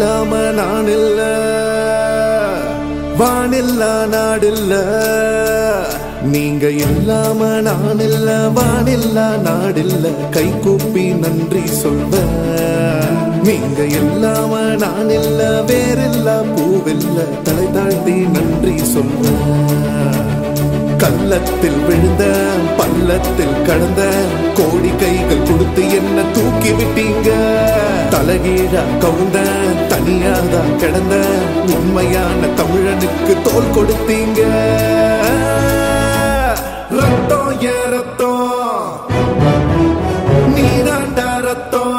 இல்லாம நான் இல்ல வானில்லா நாடில்ல நீங்க இல்லாம நான் இல்ல வானில்லா நாடில்ல கை கூப்பி நன்றி சொல்வ நீங்க இல்லாம நான் இல்ல வேறில்ல பூவில்ல தலை தாழ்த்தி நன்றி சொல்வ கள்ளத்தில் விழுந்த பள்ளத்தில் கடந்த கோடி கைகள் கொடுத்து என்ன தூக்கி விட்டீங்க தலகீழா கவுந்த தனியாதான் கிடந்த உண்மையான தமிழனுக்கு தோல் கொடுத்தீங்க ரத்தம் ஏன் ரத்தம் நீதாண்டா ரத்தம்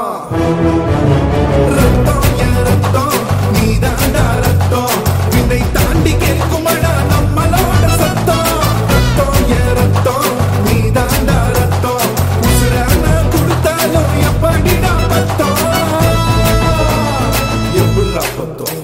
ரத்தம் ஏன் ரத்தம் நீதாண்டா ரத்தம் விண்ணை தாண்டி கேட்குமடா நம்மளோட சத்தம் ரத்தம் ஏன் ரத்தம் நீதாண்டா ரத்தம் உசுரான கொடுத்தாலும் எப்படிடா பத்தம் எப்படிடா பத்தம்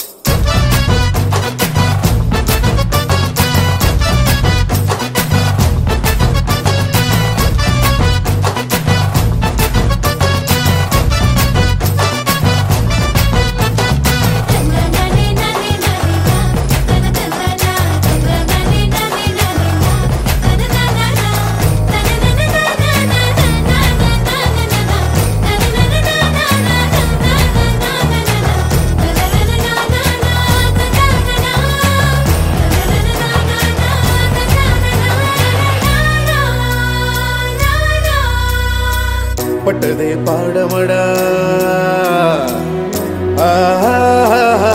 பட்டதே பாடமடா ஆஹா.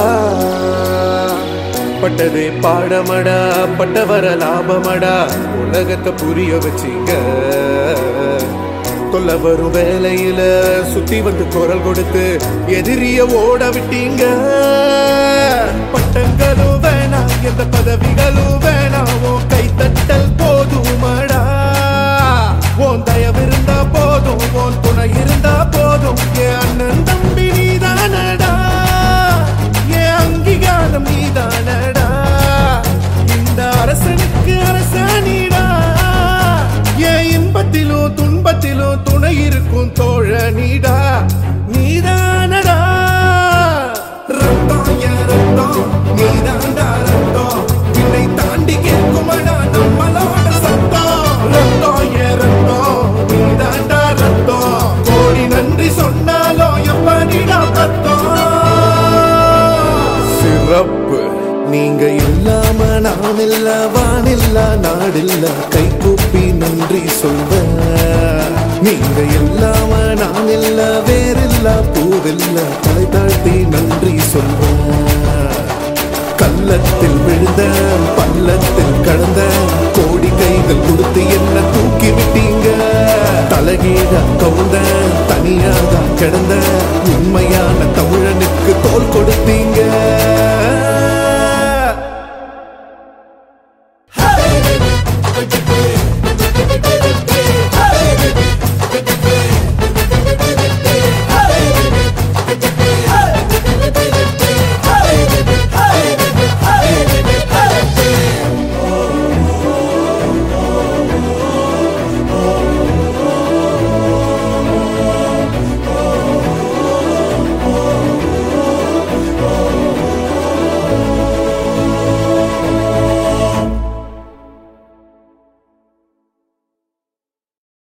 பட்டதே பாடமடா பட்டவர லாபமடா உலகத்தை புரிய வச்சிங்க கொல்ல வரும் வேலையில சுத்தி வந்து குரல் கொடுத்து எதிரிய ஓட விட்டீங்க பட்டங்களும் வேணாம் எந்த பதவிகளும் வேணாம் உன் கைத்தட்டல் போதுமடா உன் தயவு இருந்தா போதும் உன் துணை இருந்தா போதும் என் அண்ணன் தம்பி நீதானடா என் அங்கீகாரம் நீதானடா இந்த அரசனுக்கு அரசாணிடா என் இன்பத்திலும் துன்பத்திலும் துணை இருக்கும் தோழனிடா நீதானடா ரத்தம் என் ரத்தம் நீதாண்டா ரத்தம் என்னை தாண்டி கேட்குமடா நம்மளோட சத்தம் ரத்தம் என் ரத்தம் நீதாண்டா ரத்தம் கோடி நன்றி சொன்னாலும் எப்படிடா பத்தம் சிறப்பு நீங்க இல்லாம நான் இல்ல வானில்ல நாடில்ல கை கூப்பி நன்றி சொல்வேன் நீங்க இல்லாம நான் இல்ல வேறில்ல பூவில்ல தலை தாழ்த்தி நன்றி சொல்வேன் கள்ளத்தில் விழுந்த பள்ளத்தில் கடந்த கோடி கைகள் கொடுத்து என்ன தூக்கி விட்டீங்க தலகீழ கவுந்த தனியாக கிடந்த உண்மையான தமிழனுக்கு தோல் கொடுத்தீங்க